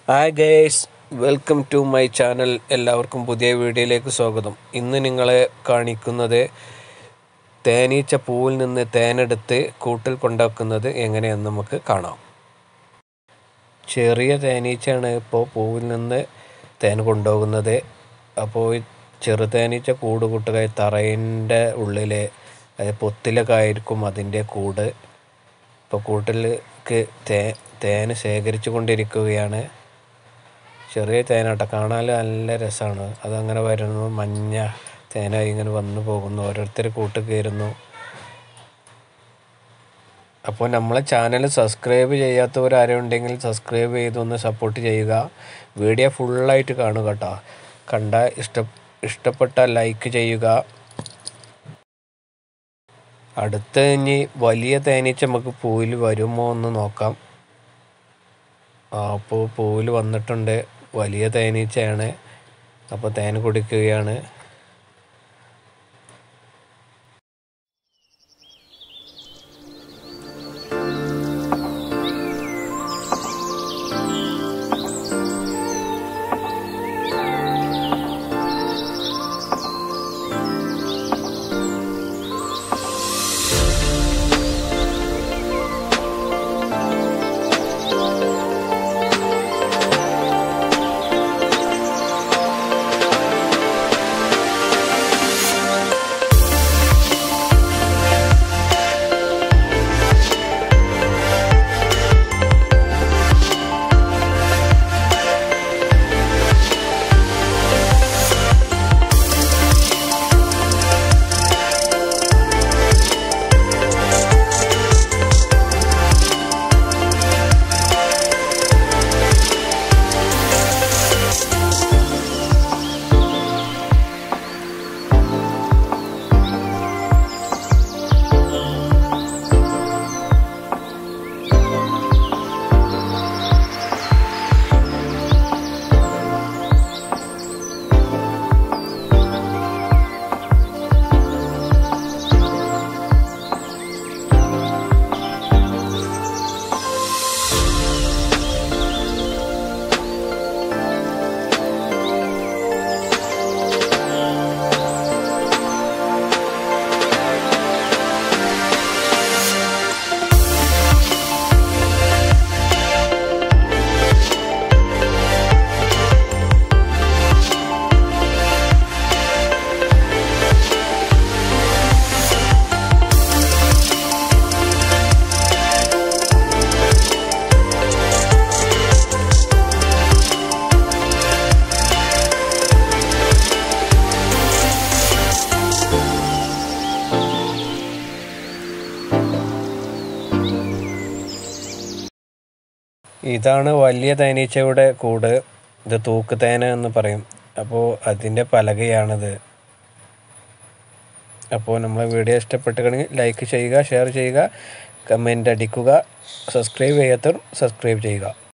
hi guys welcome to my channel എല്ലാവർക്കും പുതിയ വീഡിയോയിലേക്ക് സ്വാഗതം ഇന്ന് നിങ്ങളെ കാണിക്കുന്നത് തേനീച്ച പൂവിൽ നിന്ന് തേനെടുത്ത് കൂട്ടിൽ കൊണ്ടാക്കുന്നത് എങ്ങനെയെന്ന് നമുക്ക് കാണാം ചെറിയ തേനീച്ചയാണ് ഇപ്പോൾ പൂവിൽ നിന്ന് തേൻ കൊണ്ടുപോകുന്നത് അപ്പോൾ ഈ ചെറു തേനീച്ച കൂട് കൂട്ടുക തറയിൻ്റെ ഉള്ളിൽ അതായത് പൊത്തിലൊക്കെ ആയിരിക്കും അതിൻ്റെ കൂട് ഇപ്പോൾ കൂട്ടിലേക്ക് തേ തേൻ ശേഖരിച്ചു കൊണ്ടിരിക്കുകയാണ് ചെറിയ തേനാട്ട കാണാൻ നല്ല രസമാണ് അതങ്ങനെ വരുന്നു മഞ്ഞ തേനായി ഇങ്ങനെ വന്നു പോകുന്നു ഓരോരുത്തർ കൂട്ട് കയറുന്നു അപ്പോൾ നമ്മളെ ചാനൽ സബ്സ്ക്രൈബ് ചെയ്യാത്തവരാരും ഉണ്ടെങ്കിൽ സബ്സ്ക്രൈബ് ചെയ്തൊന്ന് സപ്പോർട്ട് ചെയ്യുക വീഡിയോ ഫുള്ളായിട്ട് കാണുക കേട്ടോ കണ്ട ഇഷ്ട ഇഷ്ടപ്പെട്ട ലൈക്ക് ചെയ്യുക അടുത്ത് ഇനി വലിയ തേനീച്ച നമുക്ക് പൂവിൽ വരുമോ എന്ന് നോക്കാം ആ അപ്പോൾ പൂവിൽ വന്നിട്ടുണ്ട് വലിയ തേനീച്ചയാണ് അപ്പോൾ തേൻ കുടിക്കുകയാണ് ഇതാണ് വലിയ തേനീച്ചയുടെ കൂട് ഇത് തൂക്ക് തേന എന്ന് പറയും അപ്പോൾ അതിൻ്റെ പലകയാണിത് അപ്പോൾ നമ്മളെ വീഡിയോ ഇഷ്ടപ്പെട്ടുകണെങ്കിൽ ലൈക്ക് ചെയ്യുക ഷെയർ ചെയ്യുക കമൻ്റ് അടിക്കുക സബ്സ്ക്രൈബ് ചെയ്യാത്തവർ സബ്സ്ക്രൈബ് ചെയ്യുക